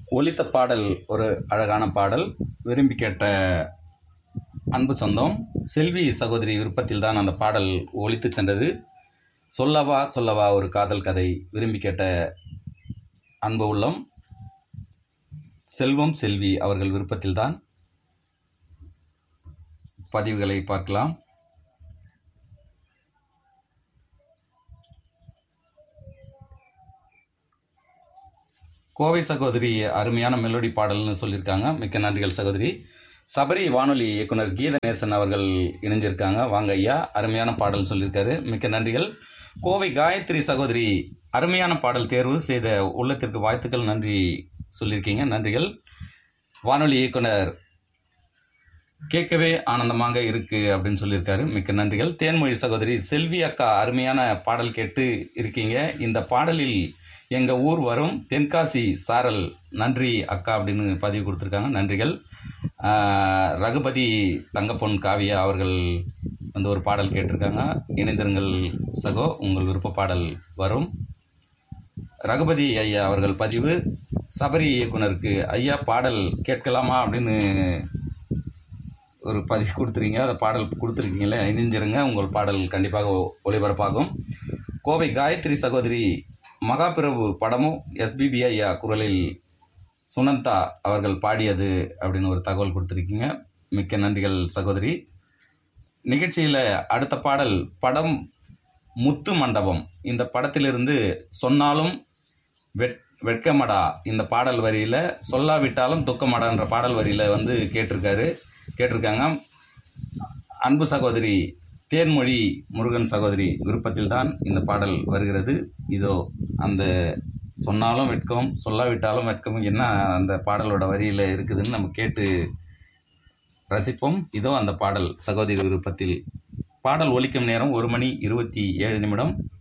ஒலித்த பாடல் ஒரு அழகான பாடல் விரும்பி கேட்ட அன்பு சொந்தம் செல்வி சகோதரி விருப்பத்தில் தான் அந்த பாடல் ஒலித்து சென்றது சொல்லவா சொல்லவா ஒரு காதல் கதை விரும்பி கேட்ட அன்பு உள்ளம் செல்வம் செல்வி அவர்கள் விருப்பத்தில் தான் பதிவுகளை பார்க்கலாம் கோவை சகோதரி அருமையான மெலோடி பாடல்னு சொல்லியிருக்காங்க மிக்க நன்றிகள் சகோதரி சபரி வானொலி இயக்குனர் கீதநேசன் அவர்கள் இணைஞ்சிருக்காங்க வாங்க ஐயா அருமையான பாடல் சொல்லியிருக்காரு மிக்க நன்றிகள் கோவை காயத்ரி சகோதரி அருமையான பாடல் தேர்வு செய்த உள்ளத்திற்கு வாழ்த்துக்கள் நன்றி சொல்லியிருக்கீங்க நன்றிகள் வானொலி இயக்குனர் கேட்கவே ஆனந்தமாக இருக்கு அப்படின்னு சொல்லியிருக்காரு மிக்க நன்றிகள் தேன்மொழி சகோதரி செல்வி அக்கா அருமையான பாடல் கேட்டு இருக்கீங்க இந்த பாடலில் எங்கள் ஊர் வரும் தென்காசி சாரல் நன்றி அக்கா அப்படின்னு பதிவு கொடுத்துருக்காங்க நன்றிகள் ஆஹ், ரகுபதி தங்கப்பொன் காவியா அவர்கள் வந்து ஒரு பாடல் கேட்டிருக்காங்க இணைந்திருங்கள் சகோ உங்கள் விருப்ப பாடல் வரும் ரகுபதி ஐயா அவர்கள் பதிவு சபரி இயக்குனருக்கு ஐயா பாடல் கேட்கலாமா அப்படின்னு ஒரு பதிவு கொடுத்துருங்க அந்த பாடல் கொடுத்துருக்கீங்களே இணைஞ்சிருங்க உங்கள் பாடல் கண்டிப்பாக ஒ- ஒளிபரப்பாகும் கோவை காயத்ரி சகோதரி மகாபிரபு படமும் எஸ்பிபி ஐயா குரலில் சுனந்தா அவர்கள் பாடியது அப்படின்னு ஒரு தகவல் கொடுத்துருக்கீங்க மிக்க நன்றிகள் சகோதரி நிகழ்ச்சியில் அடுத்த பாடல் படம் முத்து மண்டபம் இந்த படத்திலிருந்து சொன்னாலும் வெட் வெட்கமடா இந்த பாடல் வரியில் சொல்லாவிட்டாலும் துக்கமடான்ற பாடல் வரியில் வந்து கேட்டிருக்காரு கேட்டிருக்காங்க அன்பு சகோதரி தேன்மொழி முருகன் சகோதரி விருப்பத்தில் தான் இந்த பாடல் வருகிறது இதோ அந்த சொன்னாலும் வெட்கம் சொல்லாவிட்டாலும் வெட்கம் என்ன அந்த பாடலோட வரியில் இருக்குதுன்னு நம்ம கேட்டு ரசிப்போம் இதோ அந்த பாடல் சகோதரி விருப்பத்தில் பாடல் ஒலிக்கும் நேரம் ஒரு மணி இருபத்தி ஏழு நிமிடம்